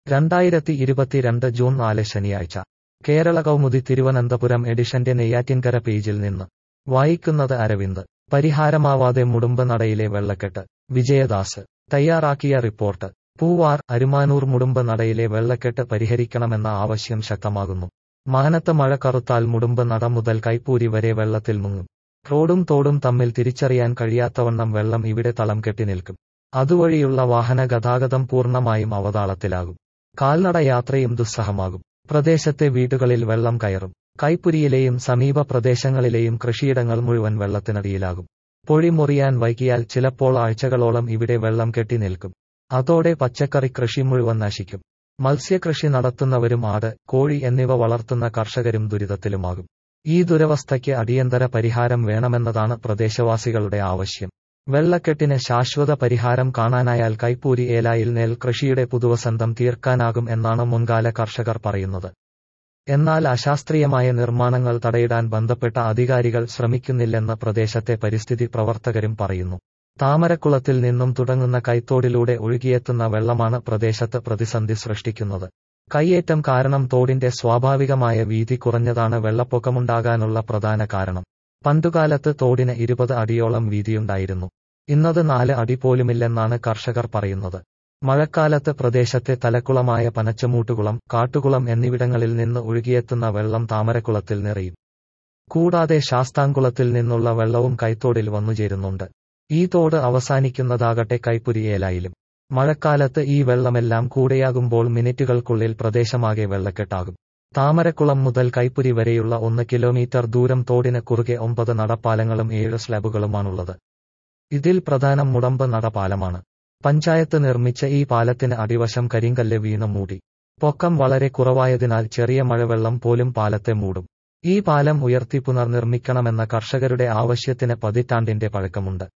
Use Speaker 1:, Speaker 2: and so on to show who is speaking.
Speaker 1: രണ്ടായിരത്തി ഇരുപത്തിരണ്ട് ജൂൺ നാല് ശനിയാഴ്ച കേരള കൗമുദി തിരുവനന്തപുരം എഡിഷന്റെ നെയ്യാറ്റിൻകര പേജിൽ നിന്ന് വായിക്കുന്നത് അരവിന്ദ് പരിഹാരമാവാതെ മുടുമ്പ് നടയിലെ വെള്ളക്കെട്ട് വിജയദാസ് തയ്യാറാക്കിയ റിപ്പോർട്ട് പൂവാർ അരുമാനൂർ മുടുമ്പ് നടയിലെ വെള്ളക്കെട്ട് പരിഹരിക്കണമെന്ന ആവശ്യം ശക്തമാകുന്നു മാനത്ത് മഴ കറുത്താൽ മുടുമ്പ് നട മുതൽ കൈപ്പൂരി വരെ വെള്ളത്തിൽ മുങ്ങും റോഡും തോടും തമ്മിൽ തിരിച്ചറിയാൻ കഴിയാത്തവണ്ണം വെള്ളം ഇവിടെ തളം കെട്ടി നിൽക്കും അതുവഴിയുള്ള വാഹന ഗതാഗതം പൂർണ്ണമായും അവതാളത്തിലാകും കാൽനട യാത്രയും ദുസ്സഹമാകും പ്രദേശത്തെ വീടുകളിൽ വെള്ളം കയറും കൈപ്പുരിയിലെയും സമീപ പ്രദേശങ്ങളിലെയും കൃഷിയിടങ്ങൾ മുഴുവൻ വെള്ളത്തിനടിയിലാകും പൊഴി മുറിയാൻ വൈകിയാൽ ചിലപ്പോൾ ആഴ്ചകളോളം ഇവിടെ വെള്ളം കെട്ടി നിൽക്കും അതോടെ പച്ചക്കറി കൃഷി മുഴുവൻ നശിക്കും മത്സ്യകൃഷി നടത്തുന്നവരും ആട് കോഴി എന്നിവ വളർത്തുന്ന കർഷകരും ദുരിതത്തിലുമാകും ഈ ദുരവസ്ഥയ്ക്ക് അടിയന്തര പരിഹാരം വേണമെന്നതാണ് പ്രദേശവാസികളുടെ ആവശ്യം വെള്ളക്കെട്ടിന് ശാശ്വത പരിഹാരം കാണാനായാൽ കൈപ്പൂരി ഏലായിൽ നെൽകൃഷിയുടെ പുതുവസന്തം തീർക്കാനാകും എന്നാണ് മുൻകാല കർഷകർ പറയുന്നത് എന്നാൽ അശാസ്ത്രീയമായ നിർമ്മാണങ്ങൾ തടയിടാൻ ബന്ധപ്പെട്ട അധികാരികൾ ശ്രമിക്കുന്നില്ലെന്ന് പ്രദേശത്തെ പരിസ്ഥിതി പ്രവർത്തകരും പറയുന്നു താമരക്കുളത്തിൽ നിന്നും തുടങ്ങുന്ന കൈത്തോടിലൂടെ ഒഴുകിയെത്തുന്ന വെള്ളമാണ് പ്രദേശത്ത് പ്രതിസന്ധി സൃഷ്ടിക്കുന്നത് കൈയേറ്റം കാരണം തോടിന്റെ സ്വാഭാവികമായ വീതി കുറഞ്ഞതാണ് വെള്ളപ്പൊക്കമുണ്ടാകാനുള്ള പ്രധാന കാരണം പണ്ടുകാലത്ത് തോടിന് ഇരുപത് അടിയോളം വീതിയുണ്ടായിരുന്നു ഇന്നത് നാല് അടി പോലുമില്ലെന്നാണ് കർഷകർ പറയുന്നത് മഴക്കാലത്ത് പ്രദേശത്തെ തലക്കുളമായ പനച്ചമൂട്ടുകുളം കാട്ടുകുളം എന്നിവിടങ്ങളിൽ നിന്ന് ഒഴുകിയെത്തുന്ന വെള്ളം താമരക്കുളത്തിൽ നിറയും കൂടാതെ ശാസ്താംകുളത്തിൽ നിന്നുള്ള വെള്ളവും കൈത്തോടിൽ വന്നുചേരുന്നുണ്ട് ഈ തോട് അവസാനിക്കുന്നതാകട്ടെ കൈപ്പുരിയേലായിലും മഴക്കാലത്ത് ഈ വെള്ളമെല്ലാം കൂടെയാകുമ്പോൾ മിനിറ്റുകൾക്കുള്ളിൽ പ്രദേശമാകെ വെള്ളക്കെട്ടാകും താമരക്കുളം മുതൽ കൈപ്പുരി വരെയുള്ള ഒന്ന് കിലോമീറ്റർ ദൂരം തോടിന് കുറുകെ ഒമ്പത് നടപ്പാലങ്ങളും ഏഴ് സ്ലാബുകളുമാണുള്ളത് ഇതിൽ പ്രധാനം മുടമ്പ് നടപാലമാണ് പഞ്ചായത്ത് നിർമ്മിച്ച ഈ പാലത്തിന് അടിവശം കരിങ്കല്ല് വീണ് മൂടി പൊക്കം വളരെ കുറവായതിനാൽ ചെറിയ മഴവെള്ളം പോലും പാലത്തെ മൂടും ഈ പാലം ഉയർത്തി പുനർനിർമ്മിക്കണമെന്ന കർഷകരുടെ ആവശ്യത്തിന് പതിറ്റാണ്ടിന്റെ പഴക്കമുണ്ട്